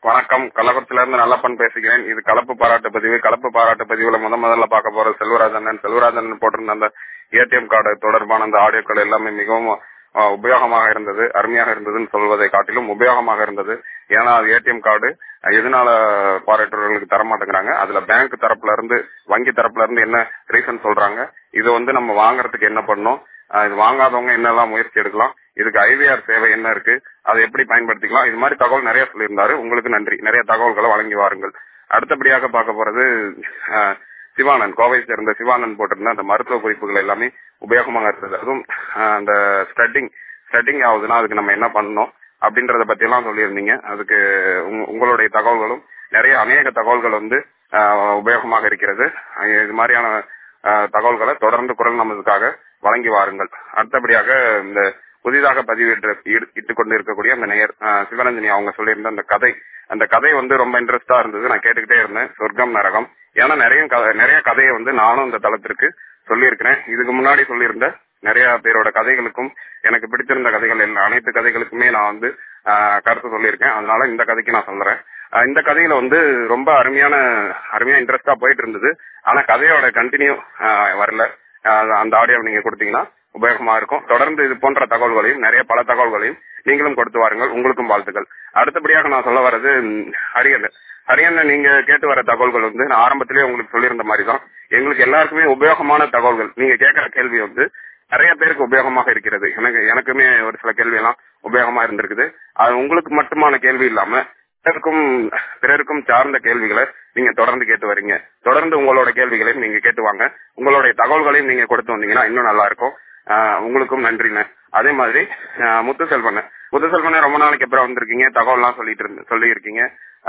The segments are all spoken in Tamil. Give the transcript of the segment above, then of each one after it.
வணக்கம் கள்ளக்குறிச்சில இருந்து நல்லப்பன் பேசுகிறேன் இது கலப்பு பாராட்டு பதிவு கலப்பு பாராட்டு பதிவுல முத முதல்ல பார்க்க போற செல்வராஜன் செல்வராஜன் போட்டிருந்த அந்த ஏடிஎம் கார்டு தொடர்பான அந்த ஆடியோக்கள் எல்லாமே மிகவும் அஹ், உபயோகமாக இருந்தது அருமையாக இருந்ததுன்னு சொல்வதை காட்டிலும் உபயோகமாக இருந்தது ஏன்னா அது ஏடிஎம் கார்டு எதனால பாராட்டுறவர்களுக்கு தர மாட்டேங்கிறாங்க அதுல பேங்க் தரப்புல இருந்து வங்கி தரப்புல இருந்து என்ன ரீசன் சொல்றாங்க இது வந்து நம்ம வாங்குறதுக்கு என்ன பண்ணணும் அஹ், இது வாங்காதவங்க என்னெல்லாம் முயற்சி எடுக்கலாம் இதுக்கு ஐவிஆர் சேவை என்ன இருக்கு அதை எப்படி பயன்படுத்திக்கலாம் இது மாதிரி தகவல் நிறைய சொல்லியிருந்தாரு உங்களுக்கு நன்றி நிறைய தகவல்களை வழங்கி வாருங்கள் அடுத்தபடியாக பார்க்க போறது அஹ், சிவானந்த் கோவை சேர்ந்த சிவானந்த் போட்டிருந்த அந்த மருத்துவ குறிப்புகள் எல்லாமே உபயோகமாக இருந்தது அதுவும் அஹ், அந்த ஸ்டட்டிங் ஸ்டட்டிங் ஆகுதுன்னா அதுக்கு நம்ம என்ன பண்ணணும் அப்படின்றத பத்தி எல்லாம் சொல்லியிருந்தீங்க அதுக்கு உங்க- உங்களுடைய தகவல்களும் நிறைய அநேக தகவல்கள் வந்து அஹ், உபயோகமாக இருக்கிறது அஹ், இது மாதிரியான அஹ், தகவல்களை தொடர்ந்து குரல் நமதுக்காக வழங்கி வாருங்கள் அடுத்தபடியாக இந்த புதிதாக பதிவிட்டு இட்டு- இட்டுக் கொண்டு இருக்கக்கூடிய அந்த நேயர் அஹ், சிவரஞ்சனி அவங்க சொல்லியிருந்த அந்த கதை அந்த கதை வந்து ரொம்ப இன்ட்ரெஸ்டா இருந்தது நான் கேட்டுக்கிட்டே இருந்தேன் சொர்க்கம் நரகம் ஏன்னா நிறைய க- நிறைய கதையை வந்து நானும் இந்த தளத்திற்கு சொல்லியிருக்கிறேன் இதுக்கு முன்னாடி சொல்லியிருந்த நிறைய பேரோட கதைகளுக்கும் எனக்கு பிடித்திருந்த கதைகள் எல்லா அனைத்து கதைகளுக்குமே நான் வந்து ஆஹ், கருத்து சொல்லியிருக்கேன் அதனால இந்த கதைக்கு நான் சொல்றேன் ஆஹ், இந்த கதையில வந்து ரொம்ப அருமையான அருமையா இன்ட்ரெஸ்டா போயிட்டு இருந்தது ஆனா கதையோட கண்டினியூ வரல ஆஹ், அந்த ஆடியோ நீங்க கொடுத்தீங்கன்னா உபயோகமா இருக்கும் தொடர்ந்து இது போன்ற தகவல்களையும் நிறைய பல தகவல்களையும் நீங்களும் கொடுத்து வாருங்கள் உங்களுக்கும் வாழ்த்துக்கள் அடுத்தபடியாக நான் சொல்ல வர்றது ம், ஹரியன் ஹரியன் நீங்க கேட்டு வர தகவல்கள் வந்து நான் ஆரம்பத்திலேயே உங்களுக்கு சொல்லியிருந்த மாதிரி தான் எங்களுக்கு எல்லாருக்குமே உபயோகமான தகவல்கள் நீங்க கேட்கிற கேள்வி வந்து நிறைய பேருக்கு உபயோகமாக இருக்கிறது எனக்கு எனக்குமே ஒரு சில கேள்வி எல்லாம் உபயோகமா இருந்திருக்குது அது உங்களுக்கு மட்டுமான கேள்வி இல்லாம பிறருக்கும் பிறருக்கும் சார்ந்த கேள்விகளை நீங்க தொடர்ந்து கேட்டு வரீங்க தொடர்ந்து உங்களோட கேள்விகளையும் நீங்க கேட்டு வாங்க உங்களுடைய தகவல்களையும் நீங்க கொடுத்து வந்தீங்கன்னா இன்னும் நல்லா இருக்கும் ஆஹ் உங்களுக்கும் நன்றிண்ணே அதே மாதிரி ஆஹ் முத்துசெல்வன் முத்துசெல்வனே ரொம்ப நாளைக்கு அப்புறம் வந்திருக்கீங்க தகவல்லாம் சொல்லிட்டு இருந்து சொல்லி இருக்கீங்க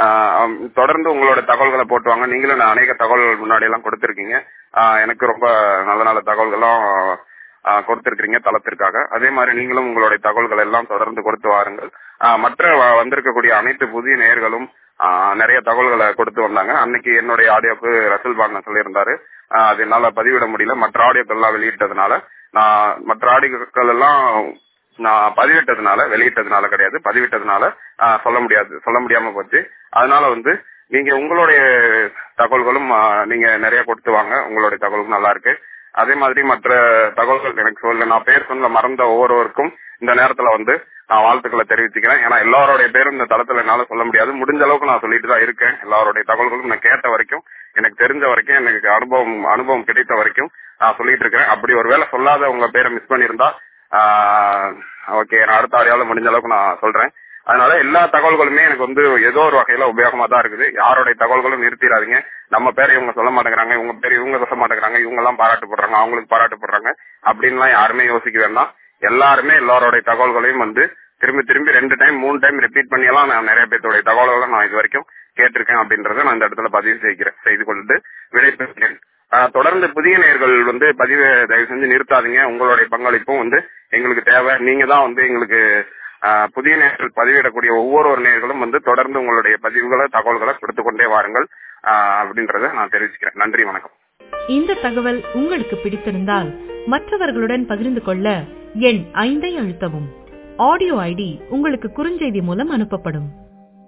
தொடர்ந்து உங்களோட தகவல்களை போட்டு வாங்க நீங்களும் நான் அநேக தகவல்கள் முன்னாடி எல்லாம் கொடுத்திருக்கீங்க ஆஹ் எனக்கு ரொம்ப நல்ல நல்ல தகவல்களும் ஆஹ் கொடுத்திருக்கிறீங்க தளத்திற்காக அதே மாதிரி நீங்களும் உங்களுடைய தகவல்கள் எல்லாம் தொடர்ந்து கொடுத்து வாருங்கள் ஆஹ் மற்ற வ- வந்திருக்கக்கூடிய அனைத்து புதிய நேயர்களும் ஆஹ் நிறைய தகவல்களை கொடுத்து வந்தாங்க அன்னைக்கு என்னுடைய ஆடியோக்கு ரசல் பாங்க சொல்லியிருந்தாரு ஆஹ் அது என்னால பதிவிட முடியல மற்ற ஆடியோக்கள் எல்லாம் வெளியிட்டதுனால நான் மற்ற ஆடியோக்கள் எல்லாம் நான் பதிவிட்டதுனால வெளியிட்டதுனால கிடையாது பதிவிட்டதுனால ஆஹ் சொல்ல முடியாது சொல்ல முடியாம போச்சு அதனால வந்து நீங்க உங்களுடைய தகவல்களும் ஆஹ் நீங்க நிறைய கொடுத்து வாங்க உங்களுடைய தகவல்களும் நல்லா இருக்கு அதே மாதிரி மற்ற தகவல்கள் எனக்கு சொல்ல நான் பேர் சொல்ல மறந்த ஒவ்வொருவருக்கும் இந்த நேரத்துல வந்து நான் வாழ்த்துக்களை தெரிவிச்சுக்கிறேன் ஏன்னா எல்லாருடைய பேரும் இந்த தளத்துல என்னால சொல்ல முடியாது முடிஞ்ச அளவுக்கு நான் சொல்லிட்டு தான் இருக்கேன் எல்லாருடைய தகவல்களும் நான் கேட்ட வரைக்கும் எனக்கு தெரிஞ்ச வரைக்கும் எனக்கு அனுபவம் அனுபவம் கிடைத்த வரைக்கும் நான் சொல்லிட்டு இருக்கிறேன் அப்படி ஒருவேளை சொல்லாத உங்க பேரை மிஸ் பண்ணியிருந்தா ஓகே நான் அடுத்த ஆடியாவில் முடிஞ்ச அளவுக்கு நான் சொல்றேன் அதனால எல்லா தகவல்களுமே எனக்கு வந்து ஏதோ ஒரு வகையில உபயோகமா தான் இருக்குது யாருடைய தகவல்களும் நிறுத்திடாதீங்க நம்ம பேரை இவங்க சொல்ல மாட்டேங்கிறாங்க இவங்க பேர் இவங்க சொல்ல மாட்டேங்கிறாங்க இவங்க எல்லாம் பாராட்டு போடுறாங்க அவங்களுக்கு பாராட்டு போடுறாங்க அப்படின்லாம் யாருமே யோசிக்க வேண்டாம் எல்லாருமே எல்லாருடைய தகவல்களையும் வந்து திரும்பி திரும்பி ரெண்டு டைம் மூணு டைம் ரிப்பீட் பண்ணியெல்லாம் நான் நிறைய பேர்த்தோடைய தகவல்களை நான் இது வரைக்கும் கேட்டிருக்கேன் அப்படின்றத நான் இந்த இடத்துல பதிவு செய்கிறேன் செய்து கொண்டு விடைபெறுகிறேன் ஆஹ் தொடர்ந்து புதிய நேயர்கள் வந்து பதிவை தயவு செஞ்சு நிறுத்தாதீங்க உங்களுடைய பங்களிப்பும் வந்து எங்களுக்கு தேவை நீங்க தான் வந்து எங்களுக்கு ஆஹ் புதிய நேயர்கள் பதிவிடக்கூடிய ஒவ்வொரு ஒரு நேயர்களும் வந்து தொடர்ந்து உங்களுடைய பதிவுகளை தகவல்களை கொடுத்து கொண்டே வாருங்கள் ஆஹ் அப்படின்றத நான் தெரிவிச்சுக்கிறேன் நன்றி வணக்கம் இந்த தகவல் உங்களுக்கு பிடித்திருந்தால் மற்றவர்களுடன் பகிர்ந்து கொள்ள எண் ஐந்தை அழுத்தவும் ஆடியோ ஐடி உங்களுக்கு குறுஞ்செய்தி மூலம் அனுப்பப்படும்